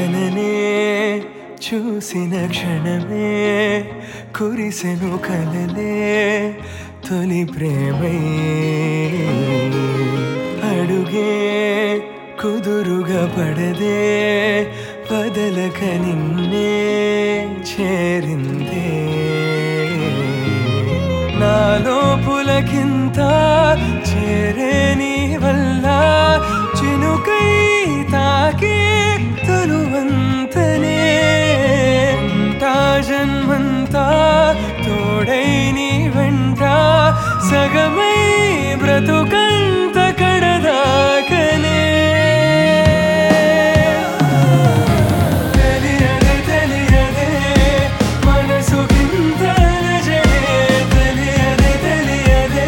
తననే చూసిన క్షణమే కురిసెను కలలే తొలి ప్రేమై అడుగే కుదురుగా పడదే వదలక నిన్నే చేరిందే నాలో పులకింత చేరే నీ వల్ల చినుకై తాకే తనువంతనే ఉంటా జన్మంతా తోడై నీ వెంట సగమై బ్రతుకంత కడదాకనే తెలియదే తెలియదే మనసుకింత అలజడే తెలియదే తెలియదే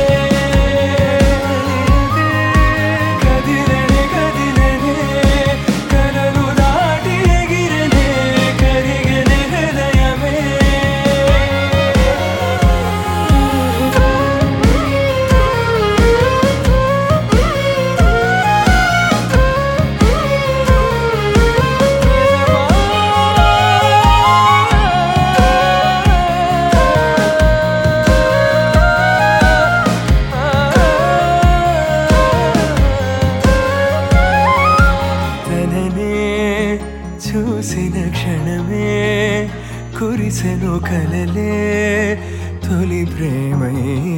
కదిలనే కదిలనే కలలు దాటి ఎగిరనే కరిగనే హృదయమే తననే చూసిన క్షణమే కురిసెను కలలే తొలి ప్రేమై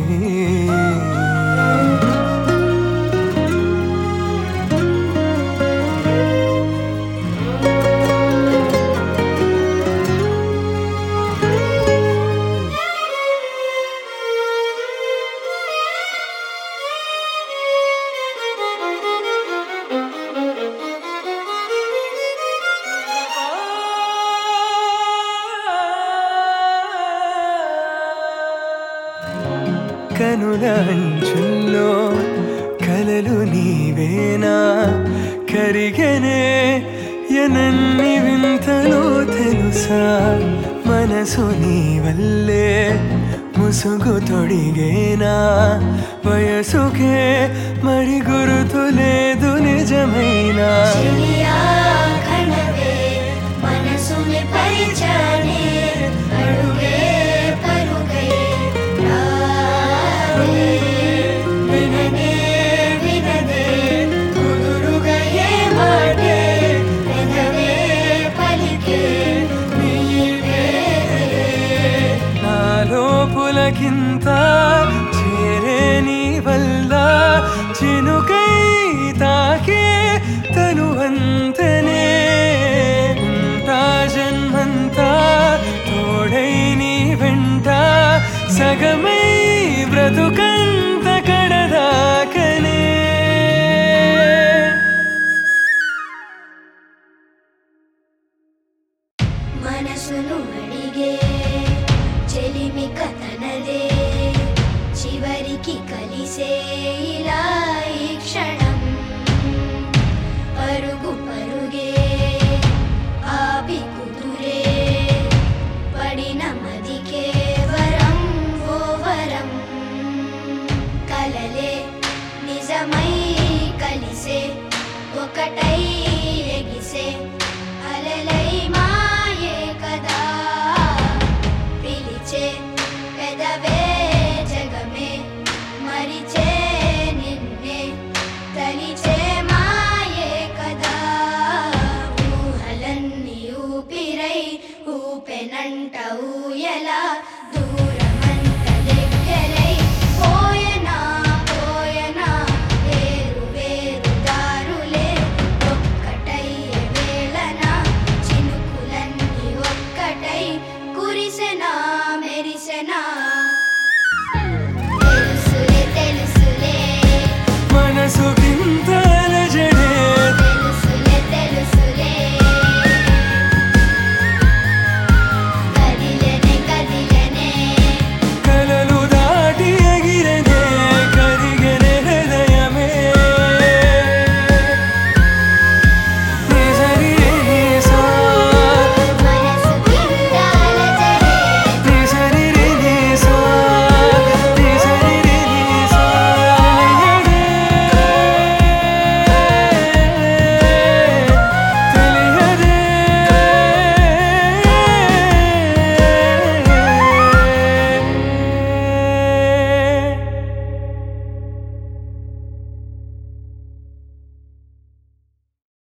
కనుల అంచుల్లో కలలు నీవేనా కరిగనే ఎనన్ని వింతలో తెలుసా మనసు నీ వల్లే ముసుగు తొడిగేనా వయసుకే మరి గురుతు లేదు నిజమైనా చెలియా కనవే మనసుని పరిచనే అడుగే పరుగై రావే విననే వినదే కుదురుగా ఏ మాటే పెదవే పలికే నీవే నాలో పులకింత చేరే నీ వల్ల చినుకై తాకే తనువంతనే ఉంటా జన్మంతా తోడై నీ వెంట సగమై బ్రతుకంత కడదాకనే మనసును అడిగే చెలిమి కథనదే చివరికి కలిసే ఇలా ఈ క్షణం పరుగు పరుగే ఆపి కుదురే పడిన మదికే వరం ఓ వరం కలలే నిజమై కలిసే ఒకటై